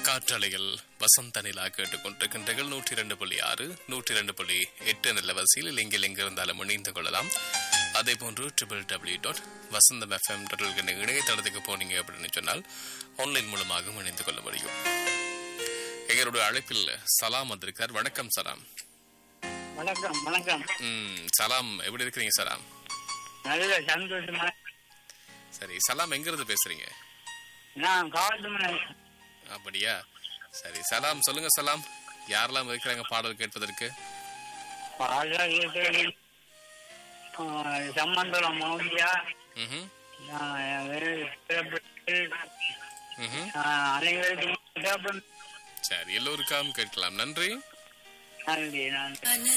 காற்றலையில் வசந்த நிலா கேட்டுக்கொண்டிருக்கின்றீர்கள் நூற்றி இரண்டு புள்ளி ஆறு நூற்றி இரண்டு புள்ளி எட்டு நிலவரிசையில் எங்கில் எங்கிருந்தாலும் இணைந்து கொள்ளலாம் அதே போன்று triple W dot Vasantham FM dot இணையதளத்துக்கு போனீங்க அப்படின்னு சொன்னால் ஆன்லைன் மூலமாகவும் இணைந்து கொள்ள முடியும் எங்களுடைய அழைப்பில் சலாம் வந்திருக்கார் வணக்கம் சலாம் வணக்கம் வணக்கம் ம் சலாம் எப்படி இருக்கிறீங்க சலாம் நல்ல சந்தோஷமா சரி சலாம் எங்கிருந்து பேசுறீங்க நான் காவல்துறை அப்படியா சரி சலாம் சொல்லுங்க சலாம் யாரெல்லாம் இருக்கிறாங்க பாடல் கேட்பதற்கு பாடகர்கள் சம்பந்தம் மௌலியா ம்ஹும் ம்ஹும் அனைவருக்கும் சரி எல்லோருக்காகவும் கேட்கலாம் நன்றி நன்றி நன்றி